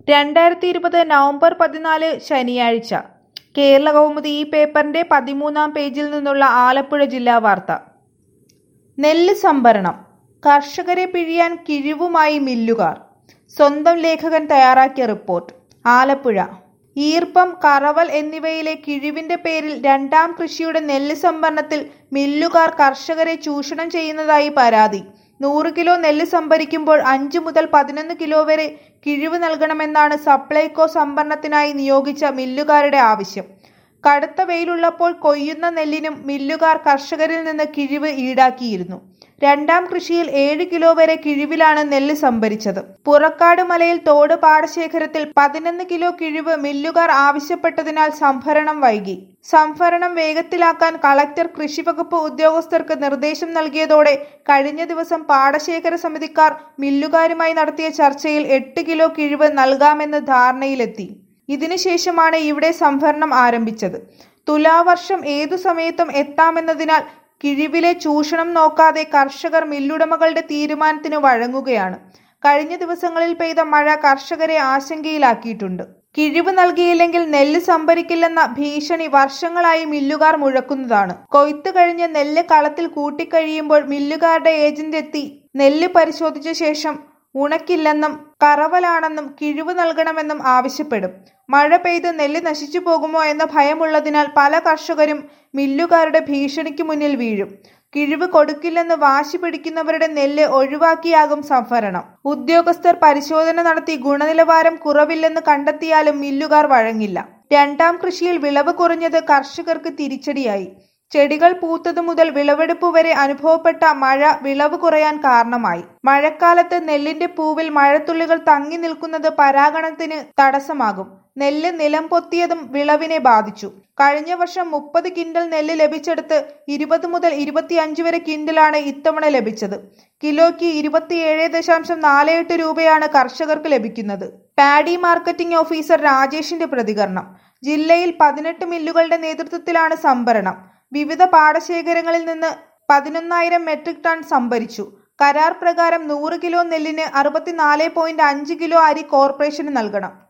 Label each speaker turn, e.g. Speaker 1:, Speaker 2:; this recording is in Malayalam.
Speaker 1: രണ്ടായിരത്തി ഇരുപത് നവംബർ പതിനാല് ശനിയാഴ്ച കേരള കൗമുദി ഈ പേപ്പറിന്റെ പതിമൂന്നാം പേജിൽ നിന്നുള്ള ആലപ്പുഴ ജില്ലാ വാർത്ത നെല്ല് സംഭരണം കർഷകരെ പിഴിയാൻ കിഴിവുമായി മില്ലുകാർ സ്വന്തം ലേഖകൻ തയ്യാറാക്കിയ റിപ്പോർട്ട് ആലപ്പുഴ ഈർപ്പം കറവൽ എന്നിവയിലെ കിഴിവിന്റെ പേരിൽ രണ്ടാം കൃഷിയുടെ നെല്ല് സംഭരണത്തിൽ മില്ലുകാർ കർഷകരെ ചൂഷണം ചെയ്യുന്നതായി പരാതി നൂറ് കിലോ നെല്ല് സംഭരിക്കുമ്പോൾ അഞ്ച് മുതൽ പതിനൊന്ന് കിലോ വരെ കിഴിവ് നൽകണമെന്നാണ് സപ്ലൈകോ സംഭരണത്തിനായി നിയോഗിച്ച മില്ലുകാരുടെ ആവശ്യം കടുത്ത വെയിലുള്ളപ്പോൾ കൊയ്യുന്ന നെല്ലിനും മില്ലുകാർ കർഷകരിൽ നിന്ന് കിഴിവ് ഈടാക്കിയിരുന്നു രണ്ടാം കൃഷിയിൽ ഏഴ് കിലോ വരെ കിഴിവിലാണ് നെല്ല് സംഭരിച്ചത് പുറക്കാട് മലയിൽ തോട് പാടശേഖരത്തിൽ പതിനൊന്ന് കിലോ കിഴിവ് മില്ലുകാർ ആവശ്യപ്പെട്ടതിനാൽ സംഭരണം വൈകി സംഭരണം വേഗത്തിലാക്കാൻ കളക്ടർ കൃഷിവകുപ്പ് ഉദ്യോഗസ്ഥർക്ക് നിർദ്ദേശം നൽകിയതോടെ കഴിഞ്ഞ ദിവസം പാടശേഖര സമിതിക്കാർ മില്ലുകാരുമായി നടത്തിയ ചർച്ചയിൽ എട്ട് കിലോ കിഴിവ് നൽകാമെന്ന് ധാരണയിലെത്തി ഇതിനുശേഷമാണ് ഇവിടെ സംഭരണം ആരംഭിച്ചത് തുലാവർഷം ഏതു സമയത്തും എത്താമെന്നതിനാൽ കിഴിവിലെ ചൂഷണം നോക്കാതെ കർഷകർ മില്ലുടമകളുടെ തീരുമാനത്തിന് വഴങ്ങുകയാണ് കഴിഞ്ഞ ദിവസങ്ങളിൽ പെയ്ത മഴ കർഷകരെ ആശങ്കയിലാക്കിയിട്ടുണ്ട് കിഴിവ് നൽകിയില്ലെങ്കിൽ നെല്ല് സംഭരിക്കില്ലെന്ന ഭീഷണി വർഷങ്ങളായി മില്ലുകാർ മുഴക്കുന്നതാണ് കൊയ്ത്ത് കഴിഞ്ഞ് നെല്ല് കളത്തിൽ കൂട്ടിക്കഴിയുമ്പോൾ മില്ലുകാരുടെ ഏജന്റ് എത്തി നെല്ല് പരിശോധിച്ച ശേഷം ഉണക്കില്ലെന്നും കറവലാണെന്നും കിഴിവ് നൽകണമെന്നും ആവശ്യപ്പെടും മഴ പെയ്ത് നെല്ല് നശിച്ചു പോകുമോ എന്ന ഭയമുള്ളതിനാൽ പല കർഷകരും മില്ലുകാരുടെ ഭീഷണിക്ക് മുന്നിൽ വീഴും കിഴിവ് കൊടുക്കില്ലെന്ന് വാശി പിടിക്കുന്നവരുടെ നെല്ല് ഒഴിവാക്കിയാകും സംഭരണം ഉദ്യോഗസ്ഥർ പരിശോധന നടത്തി ഗുണനിലവാരം കുറവില്ലെന്ന് കണ്ടെത്തിയാലും മില്ലുകാർ വഴങ്ങില്ല രണ്ടാം കൃഷിയിൽ വിളവ് കുറഞ്ഞത് കർഷകർക്ക് തിരിച്ചടിയായി ചെടികൾ പൂത്തതു മുതൽ വിളവെടുപ്പ് വരെ അനുഭവപ്പെട്ട മഴ വിളവ് കുറയാൻ കാരണമായി മഴക്കാലത്ത് നെല്ലിന്റെ പൂവിൽ മഴത്തുള്ളികൾ തങ്ങി നിൽക്കുന്നത് പരാഗണത്തിന് തടസ്സമാകും നെല്ല് നിലം പൊത്തിയതും വിളവിനെ ബാധിച്ചു കഴിഞ്ഞ വർഷം മുപ്പത് കിൻഡൽ നെല്ല് ലഭിച്ചെടുത്ത് ഇരുപത് മുതൽ ഇരുപത്തിയഞ്ച് വരെ കിൻഡലാണ് ഇത്തവണ ലഭിച്ചത് കിലോയ്ക്ക് ഇരുപത്തിയേഴ് ദശാംശം നാല് എട്ട് രൂപയാണ് കർഷകർക്ക് ലഭിക്കുന്നത് പാഡി മാർക്കറ്റിംഗ് ഓഫീസർ രാജേഷിന്റെ പ്രതികരണം ജില്ലയിൽ പതിനെട്ട് മില്ലുകളുടെ നേതൃത്വത്തിലാണ് സംഭരണം വിവിധ പാടശേഖരങ്ങളിൽ നിന്ന് പതിനൊന്നായിരം മെട്രിക് ടൺ സംഭരിച്ചു കരാർ പ്രകാരം നൂറ് കിലോ നെല്ലിന് അറുപത്തിനാല് പോയിന്റ് അഞ്ച് കിലോ അരി കോർപ്പറേഷന് നൽകണം